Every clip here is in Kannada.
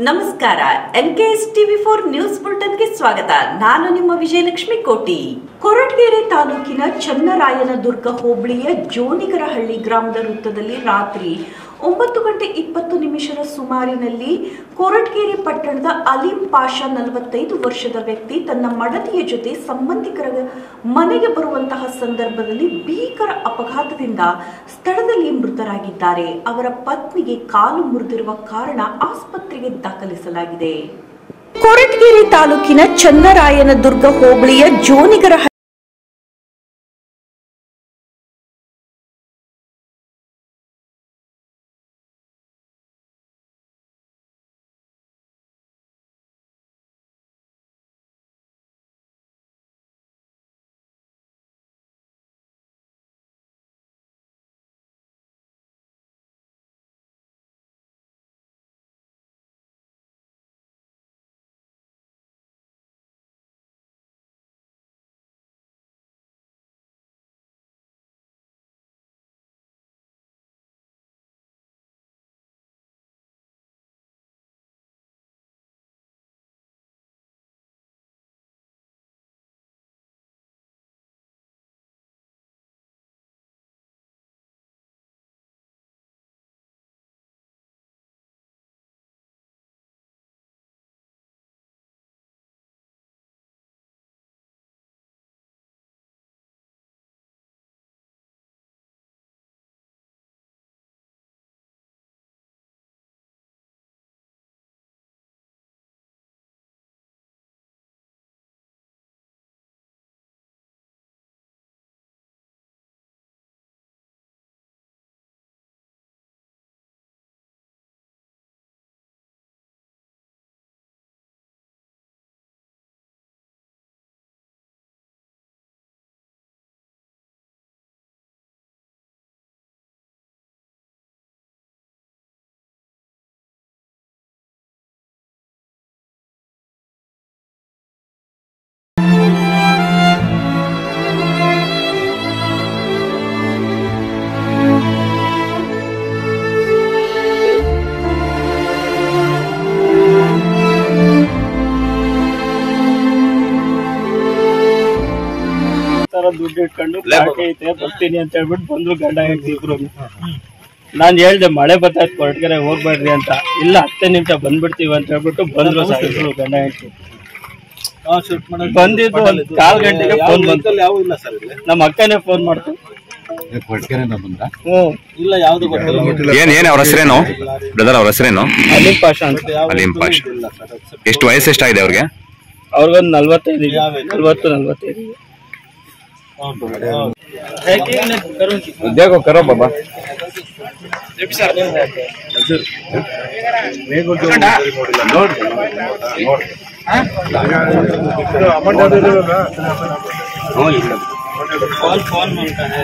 ನಮಸ್ಕಾರ ಎನ್ಕೆಎಸ್ ಟಿವಿ ಫೋರ್ ನ್ಯೂಸ್ ಬುಲೆಟಿನ್ಗೆ ಸ್ವಾಗತ ನಾನು ನಿಮ್ಮ ವಿಜಯಲಕ್ಷ್ಮಿ ಕೋಟಿ ಕೊರಟಗೆರೆ ತಾಲೂಕಿನ ಚನ್ನರಾಯನದುರ್ಗ ಹೋಬಳಿಯ ಜೋನಿಗರಹಳ್ಳಿ ಗ್ರಾಮದ ವೃತ್ತದಲ್ಲಿ ರಾತ್ರಿ ಒಂಬತ್ತು ಗಂಟೆ ಇಪ್ಪತ್ತು ನಿಮಿಷದ ಸುಮಾರಿನಲ್ಲಿ ಕೊರಟಗೆರೆ ಪಟ್ಟಣದ ಅಲೀಂ ಪಾಷಾ ನಲವತ್ತೈದು ವರ್ಷದ ವ್ಯಕ್ತಿ ತನ್ನ ಮಡದಿಯ ಜೊತೆ ಸಂಬಂಧಿಕರ ಮನೆಗೆ ಬರುವಂತಹ ಸಂದರ್ಭದಲ್ಲಿ ಭೀಕರ ಅಪಘಾತದಿಂದ ಸ್ಥಳದಲ್ಲಿ ಮೃತರಾಗಿದ್ದಾರೆ ಅವರ ಪತ್ನಿಗೆ ಕಾಲು ಮುರಿದಿರುವ ಕಾರಣ ಆಸ್ಪತ್ರೆಗೆ ದಾಖಲಿಸಲಾಗಿದೆ ಕೊರಟಗೆರೆ ತಾಲೂಕಿನ ಚನ್ನರಾಯನದುರ್ಗ ಹೋಬಳಿಯ ಜೋನಿಗರ ತರ ದುಡ್ಡು ಇಟ್ಕೊಂಡು ಪಾರ್ಟಿ ಐತೆ ಬರ್ತೀನಿ ಅಂತ ಹೇಳ್ಬಿಟ್ಟು ಬಂದ್ರು ಗಂಡ ಹೆಂಡತಿ ಇಬ್ರು ನಾನ್ ಹೇಳ್ದೆ ಮಳೆ ಬತ್ತಾಯ್ತು ಕೊರಟಗೆರೆ ಹೋಗ್ಬೇಡ್ರಿ ಅಂತ ಇಲ್ಲ ಹತ್ತೇ ನಿಮಿಷ ಬಂದ್ಬಿಡ್ತೀವಿ ಅಂತ ಹೇಳ್ಬಿಟ್ಟು ಬಂದ್ರು ಸಾಯಿದ್ರು ಗಂಡ ಹೆಂಡತಿ ಬಂದಿದ್ದು ಒಂದ್ ಕಾಲ್ ಗಂಟೆಗೆ ಫೋನ್ ಬಂತು ಯಾವ ಇಲ್ಲ ಸರ್ ಇಲ್ಲಿ ನಮ್ಮ ಅಕ್ಕನೇ ಫೋನ್ ಮಾಡ್ತು ಕೊಟ್ಕೆರೆಯಿಂದ ಬಂದ ಹ್ಮ್ ಇಲ್ಲ ಯಾವ್ದು ಗೊತ್ತಿಲ್ಲ ಏನ್ ಏನ್ ಅವ್ರ ಹೆಸರೇನು ಬ್ರದರ್ ಅವ್ರ ಹೆಸರೇನು ಅಲಿಂ ಪಾಷಾ ಅಂತ ಅಲೀಂ ಪಾಷ್ ಇಲ್ಲ ಸರ್ ಎಷ್ಟು ವಯಸ್ಸು ಎಷ್ಟಾಗಿದೆ ಅವ್ರಿಗೆ ಅವ್ರಿಗೊಂದು ನಲ್ವತ್ತೈದು ಇದೆ ನಲ್ವತ್ತು ನಲ್ವತ್ತೈದು ಇದೆ. देखो करो बाबा ಫೋನ್ ಫೋನ್ ಮಾಡ್ತಾನೆ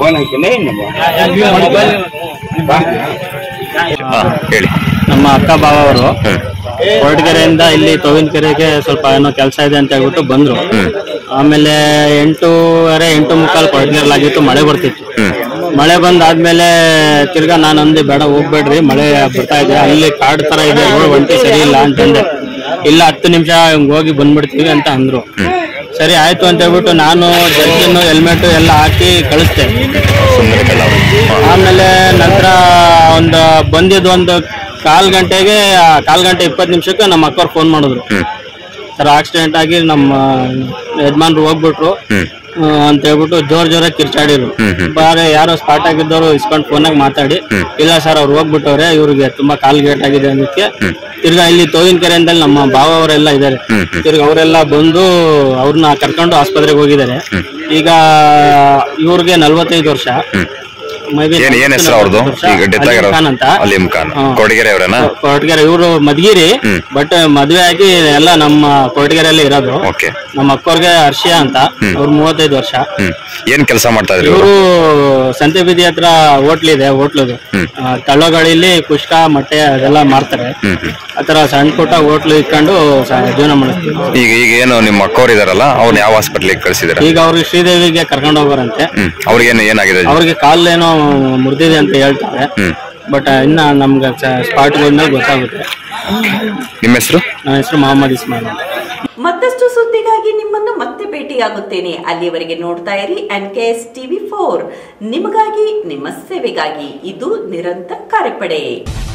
ಹಾ ಹೇಳಿ ನಮ್ಮ ಅಕ್ಕ ಬಾವ ಅವರು ಕೊರಟಗೆರೆಯಿಂದ ಇಲ್ಲಿ ಕೆರೆಗೆ ಸ್ವಲ್ಪ ಏನೋ ಕೆಲಸ ಇದೆ ಅಂತ ಹೇಳ್ಬಿಟ್ಟು ಬಂದ್ರು ಆಮೇಲೆ ಎಂಟೂವರೆ ಎಂಟು ಮುಕ್ಕಾಲು ಕೊರಟಗೆರೆಲಾಗಿತ್ತು ಮಳೆ ಬರ್ತಿತ್ತು ಮಳೆ ಬಂದಾದ್ಮೇಲೆ ತಿರ್ಗಾ ನಾನು ಅಂದೆ ಬೇಡ ಹೋಗ್ಬೇಡ್ರಿ ಮಳೆ ಬರ್ತಾ ಇದೆ ಅಲ್ಲಿ ಕಾಡ್ ತರ ಇದೆ ರೋಡ್ ಒಂಟಿ ಸರಿ ಇಲ್ಲ ಅಂತಂದೆ ಇಲ್ಲ ಹತ್ತು ನಿಮಿಷ ಹೋಗಿ ಬಂದ್ಬಿಡ್ತೀವಿ ಅಂತ ಅಂದ್ರು ಸರಿ ಆಯ್ತು ಅಂತ ಹೇಳ್ಬಿಟ್ಟು ನಾನು ಜರ್ಕಿನ್ ಹೆಲ್ಮೆಟ್ ಎಲ್ಲ ಹಾಕಿ ಕಳಿಸ್ದೆ ಸುಮ್ಮನೆ ಕಲ್ಲ ಆಮೇಲೆ ನಂತರ ಒಂದು ಬಂದಿದ್ದು ಒಂದು ಕಾಲ್ ಗಂಟೆಗೆ ಆ ಕಾಲ್ ಗಂಟೆ ಇಪ್ಪತ್ತು ನಿಮಿಷಕ್ಕೆ ನಮ್ಮ ಅಕ್ಕವ್ರು ಫೋನ್ ಮಾಡಿದ್ರು ಹ್ಮ್ ಸರ್ ಆಕ್ಸಿಡೆಂಟ್ ಆಗಿ ನಮ್ಮ ಯಜಮಾನ್ರು ಹೋಗ್ಬಿಟ್ರು ಹ್ಮ್ ಆ, ಅಂತ ಹೇಳ್ಬಿಟ್ಟು ಜೋರ್ ಜೋರಾಗಿ ಕಿರ್ಚಾಡಿದ್ರು ಹ್ಮ್, ಹ್ಮ್. ಬಾರೆ ಯಾರೋ ಸ್ಪಾಟ್ ಆಗಿದ್ದವರು ಇಸ್ಕೊಂಡು ಫೋನಾಗ ಮಾತಾಡಿ ಹ್ಮ್. ಇಲ್ಲ ಸರ್ ಅವ್ರು ಹೋಗ್ಬಿಟ್ಟವ್ರೆ ಇವ್ರಿಗೆ ತುಂಬಾ ಕಾಲ್ ಗೇಟ್ ಆಗಿದೆ ಅನ್ನೋದಕ್ಕೆ ತಿರ್ಗಾ ಇಲ್ಲಿ ಕೆರೆಯಿಂದ ನಮ್ಮ ಭಾವ ಅವರೆಲ್ಲ ಇದ್ದಾರೆ ಹ್ಮ್, ಹ್ಮ್. ತಿರ್ಗಾ ಅವರೆಲ್ಲ ಬಂದು ಅವ್ರನ್ನ ಕರ್ಕೊಂಡು ಆಸ್ಪತ್ರೆಗೆ ಹೋಗಿದ್ದಾರೆ ಈಗ ಇವ್ರಿಗೆ ನಲ್ವತ್ತೈದು ವರ್ಷ maybe ಏನ್ ಏನ್ ಹೆಸರು ಅವ್ರದ್ದು ವರ್ಷ. ಈಗ ಡೆತ್ ಅಲೀಂ ಆಗಿರೋ ಖಾನ್ ಅಂತ ಅಲೀಂ ಖಾನ್ ಹಾ. ಕೊಡಗೆರೆ ಅವರೇನಾ ಕೊರಟಗೆರೆ ಇವರು ಮದ್ಗಿರಿ ಹ್ಮ್. ಬಟ್ ಮದ್ವೆ ಆಗಿ ಎಲ್ಲ ನಮ್ಮ ಕೊರಟಗೆರೆಯಲ್ಲಿ ಇರೋದು ಓಕೆ ನಮ್ಮ ಅಕ್ಕವ್ರಿಗೆ ಹರ್ಷಿಯಾ ಅಂತ ಅವ್ರು ಮೂವತ್ತೈದು ವರ್ಷ ಹ್ಮ್ ಏನ್ ಕೆಲಸ ಮಾಡ್ತಾ ಇದ್ರಿ ಇವರು ಇವರು ಸಂತೆ ಬೀದಿ ಹತ್ರ ಹೋಟ್ಲ್ ಇದೆ ಹೋಟ್ಲದು ಹ್ಮ್. ತಳ್ಳೋಗಾಳಿಲಿ ಕುಷ್ಕ ಮೊಟ್ಟೆ ಅದೆಲ್ಲ ಮಾರ್ತಾರೆ ಹ್ಮ್ ಹ್ಮ್ ಆತರ ಸಣ್ಣ ಪುಟ್ಟ ಹೋಟ್ಲು ಇಟ್ಕೊಂಡು ಸ- ಜೀವನ ಮಾಡ್ತೀವಿ ಈಗ ಈಗ ಏನು ನಿಮ್ಮ ಅಕ್ಕವ್ರು ಇದಾರಲ್ಲ ಅವ್ರನ್ನ ಯಾವ ಹಾಸ್ಪಿಟ್ಲಿಗೆ ಕಳ್ಸಿದಾರೆ ಈಗ ಅವ್ರಿಗೆ ಶ್ರೀದೇವಿಗೆ ಕರ್ಕೊಂಡು ಹೋಗೋರಂತೆ ಹ್ಮ್ ಅವ್ರಿಗೇನು ಏನಾಗಿದೆ ಅವ್ರಿಗೆ ಕಾಲೇನೋ ಮುರಿದಿದೆ ಅಂತ ಹೇಳ್ತಾರೆ ಹ್ಮ್ ಬಟ್ ಇನ್ನ ನಮ್ಗೆ ಸ್ಪಾಟ್ ಹೋದ್ಮೇಲೆ ಗೊತ್ತಾಗುತ್ತೆ ನಿಮ್ಮ ಹೆಸರು ನನ್ನ ಹೆಸರು ಮೊಹಮ್ಮದ್ ಇಸ್ಮಾಯಿಲ್ ಅಂತ. ಮತ್ತಷ್ಟು ಸುದ್ದಿಗಾಗಿ ನಿಮ್ಮನ್ನು ಮತ್ತೆ ಭೇಟಿಯಾಗುತ್ತೇನೆ ಅಲ್ಲಿಯವರೆಗೆ ನೋಡ್ತಾ ಇರಿ N K S TV four ನಿಮಗಾಗಿ ನಿಮ್ಮ ಸೇವೆಗಾಗಿ ಇದು ನಿರಂತರ ಕಾರ್ಯಪಡೆ